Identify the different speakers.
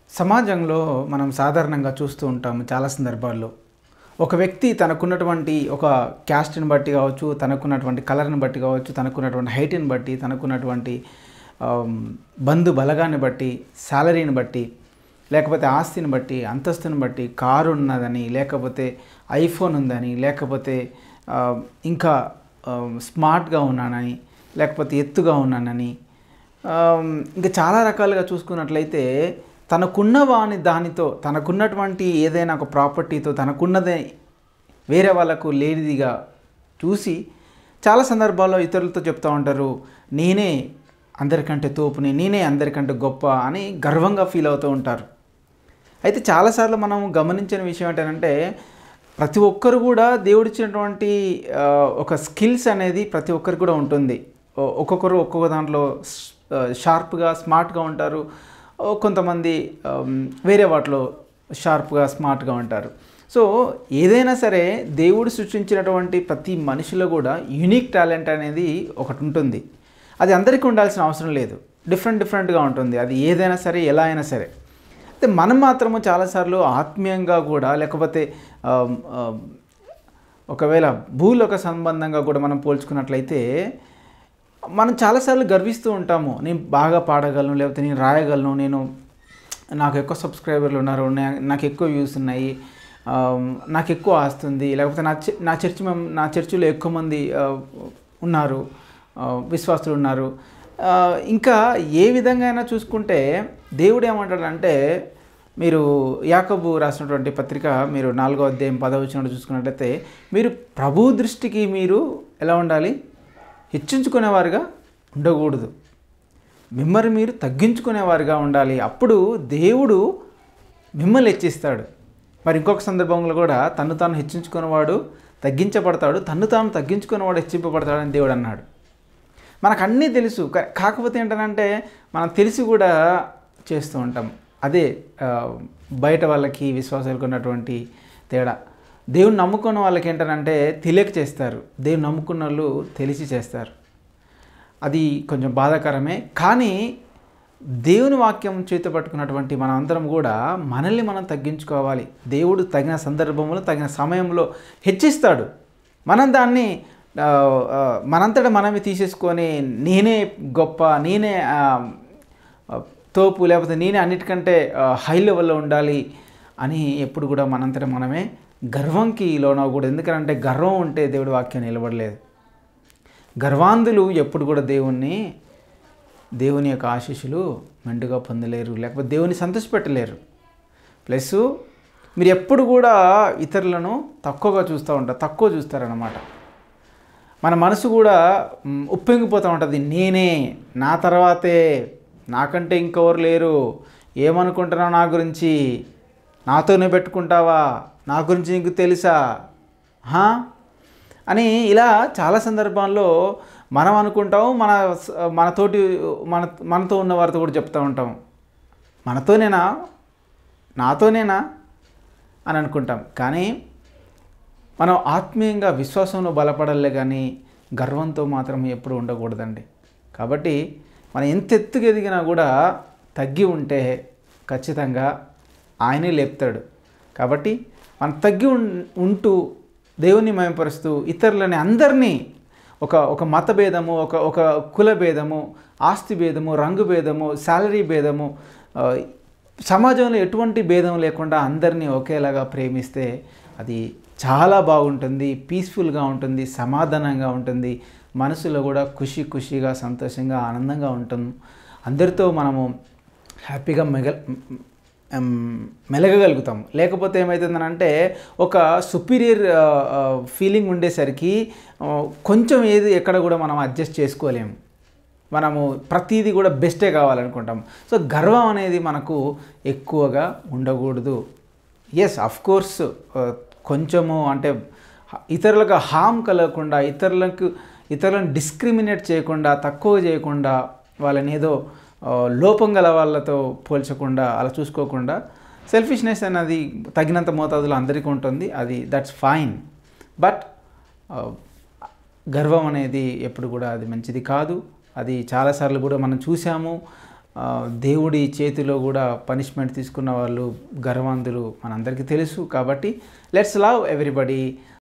Speaker 1: సమాజంలో మనం సాధారణంగా చూస్తూ ఉంటాము చాలా సందర్భాల్లో ఒక వ్యక్తి తనకున్నటువంటి ఒక క్యాస్ట్ని బట్టి కావచ్చు తనకున్నటువంటి కలర్ని బట్టి కావచ్చు తనకున్నటువంటి హైట్ని బట్టి తనకున్నటువంటి ఆమ్, బంధు బలగాన్ని బట్టి శాలరీని బట్టి లేకపోతే ఆస్తిని బట్టి అంతస్తుని బట్టి కారు ఉన్నదని లేకపోతే ఐఫోన్ ఉందని లేకపోతే ఆ, ఇంకా ఆ, స్మార్ట్గా ఉన్నానని లేకపోతే ఎత్తుగా ఉన్నానని ఆమ్, ఇంకా చాలా రకాలుగా చూసుకున్నట్లయితే తనకున్న వాని దానితో తనకున్నటువంటి ఏదైనా ఒక ప్రాపర్టీతో తనకున్నదే వేరే వాళ్ళకు లేనిదిగా చూసి చాలా సందర్భాల్లో ఇతరులతో చెప్తూ ఉంటారు నేనే అందరికంటే తోపుని నేనే అందరికంటే గొప్ప అని గర్వంగా ఫీల్ అవుతూ ఉంటారు అయితే చాలాసార్లు మనం గమనించిన విషయం ఏంటంటే ప్రతి ఒక్కరు కూడా దేవుడిచ్చినటువంటి ఆ, ఒక స్కిల్స్ అనేది ప్రతి ఒక్కరికి కూడా ఉంటుంది ఒ- ఒక్కొక్కరు ఒక్కొక్క దాంట్లో స్- ఆ, షార్ప్గా స్మార్ట్గా ఉంటారు ఓ కొంతమంది ఆమ్, వేరే వాటిలో షార్ప్గా స్మార్ట్గా ఉంటారు సో ఏదైనా సరే దేవుడు సృష్టించినటువంటి ప్రతి మనిషిలో కూడా యూనిక్ టాలెంట్ అనేది ఒకటి ఉంటుంది అది అందరికీ ఉండాల్సిన అవసరం లేదు డిఫరెంట్ డిఫరెంట్గా ఉంటుంది అది ఏదైనా సరే ఎలా అయినా సరే అయితే మనం మాత్రము చాలాసార్లు ఆత్మీయంగా కూడా లేకపోతే ఆమ్, ఆమ్, ఒకవేళ భూలోక సంబంధంగా కూడా మనం పోల్చుకున్నట్లయితే మనం చాలాసార్లు గర్విస్తూ ఉంటాము నేను బాగా పాడగలను లేకపోతే నేను రాయగలను నేను నాకు ఎక్కువ సబ్స్క్రైబర్లు ఉన్నారు నా- నాకు ఎక్కువ వ్యూస్ ఉన్నాయి ఆమ్, నాకు ఎక్కువ ఆస్తుంది లేకపోతే నా చ- నా చర్చి మem- నా చర్చిలో ఎక్కువ మంది ఆ, ఉన్నారు ఆ, విశ్వాసులు ఉన్నారు ఆ, ఇంకా ఏ విధంగా అయినా చూసుకుంటే దేవుడు ఏమంటాడంటే మీరు యాకబు రాసినటువంటి పత్రిక మీరు నాలుగో అధ్యాయం పదవచనంలో చూసుకున్నట్లయితే మీరు ప్రభు దృష్టికి మీరు ఎలా ఉండాలి హెచ్చించుకునేవారుగా ఉండకూడదు మిమ్మల్ని మీరు తగ్గించుకునేవారుగా ఉండాలి అప్పుడు దేవుడు మిమ్మల్ని హెచ్చిస్తాడు మరి ఇంకొక సందర్భంలో కూడా తను తాను హెచ్చించుకునేవాడు తగ్గించబడతాడు తన్ను తాను తగ్గించుకునేవాడు హెచ్చింపబడతాడని దేవుడు అన్నాడు మనకు అన్నీ తెలుసు కా- కాకపోతే ఏంటంటే మనం తెలిసి కూడా చేస్తూ ఉంటాం అదే ఆ, బయట వాళ్ళకి విశ్వాసాలకు ఉన్నటువంటి తేడా దేవుని నమ్ముకున్న వాళ్ళకి ఏంటంటే తెలియక చేస్తారు దేవుని నమ్ముకున్న వాళ్ళు తెలిసి చేస్తారు అది కొంచెం బాధాకరమే కానీ దేవుని వాక్యం చేత పట్టుకున్నటువంటి మనం అందరం కూడా మనల్ని మనం తగ్గించుకోవాలి దేవుడు తగిన సందర్భంలో తగిన సమయంలో హెచ్చిస్తాడు మనం దాన్ని ఆ, ఆ, మనంతటా మనమే తీసేసుకొని నేనే గొప్ప నేనే ఆ, ఆ, తోపు లేకపోతే నేనే అన్నిటికంటే ఆ, హై లెవెల్లో ఉండాలి అని ఎప్పుడు కూడా మనంతటా మనమే గర్వంకి లోనవ్వకూడదు ఎందుకంటే గర్వం ఉంటే దేవుడి వాక్యం నిలబడలేదు గర్వాంధులు ఎప్పుడు కూడా దేవుణ్ణి దేవుని యొక్క ఆశీస్సులు మెండుగా పొందలేరు లేకపోతే దేవుని సంతోషపెట్టలేరు ప్లస్ మీరు ఎప్పుడు కూడా ఇతరులను తక్కువగా చూస్తూ ఉంటారు తక్కువ చూస్తారన్నమాట మన మనసు కూడా మ్, ఉప్పొంగిపోతూ ఉంటుంది నేనే నా తర్వాతే నాకంటే ఇంకెవరు లేరు ఏమనుకుంటున్నావు నా గురించి నాతోనే పెట్టుకుంటావా నా గురించి నీకు తెలుసా హా అని ఇలా చాలా సందర్భాల్లో మనం అనుకుంటాం మన స- మనతోటి మన మనతో ఉన్న వారితో కూడా చెప్తూ ఉంటాం మనతోనేనా నాతోనేనా అని అనుకుంటాం కానీ మనం ఆత్మీయంగా విశ్వాసంలో బలపడాలే కానీ గర్వంతో మాత్రం ఎప్పుడు ఉండకూడదండి కాబట్టి మనం ఎంత ఎత్తుకు ఎదిగినా కూడా తగ్గి ఉంటే ఖచ్చితంగా ఆయనే లేపుతాడు కాబట్టి మనం తగ్గి ఉన్- ఉంటూ దేవుని మయపరుస్తూ ఇతరులని అందరినీ ఒక ఒక మత భేదము ఒక ఒక కుల భేదము ఆస్తి భేదము రంగు భేదము శాలరీ భేదము ఆ, సమాజంలో ఎటువంటి భేదం లేకుండా అందరినీ ఒకేలాగా ప్రేమిస్తే అది చాలా బాగుంటుంది పీస్ఫుల్గా ఉంటుంది సమాధానంగా ఉంటుంది మనసులో కూడా ఖుషి ఖుషిగా సంతోషంగా ఆనందంగా ఉంటాం అందరితో మనము హ్యాపీగా మెగ ఎం, మెలగగలుగుతాం లేకపోతే ఏమవుతుందనంటే ఒక సుపీరియర్ ఫీలింగ్ ఉండేసరికి ఆ, కొంచెం ఏది ఎక్కడ కూడా మనం అడ్జస్ట్ చేసుకోలేము మనము ప్రతిదీ కూడా బెస్టే కావాలనుకుంటాం సో గర్వం అనేది మనకు ఎక్కువగా ఉండకూడదు ఎస్ అఫ్ కోర్స్ కొంచెము అంటే హ- ఇతరులకు హామ్ కలగకుండా ఇతరులకు ఇతరులను డిస్క్రిమినేట్ చేయకుండా తక్కువ చేయకుండా వాళ్ళని ఏదో ఆ, లోపం గల వాళ్ళతో పోల్చకుండా అలా చూసుకోకుండా సెల్ఫిష్నెస్ అనేది తగినంత మోతాదులో అందరికీ ఉంటుంది అది దట్స్ ఫైన్ బట్ గర్వం అనేది ఎప్పుడు కూడా అది మంచిది కాదు అది చాలాసార్లు కూడా మనం చూసాము ఆ, దేవుడి చేతిలో కూడా పనిష్మెంట్ తీసుకున్న వాళ్ళు గర్వంతులు మనందరికీ తెలుసు కాబట్టి లెట్స్ లవ్ ఎవ్రీబడి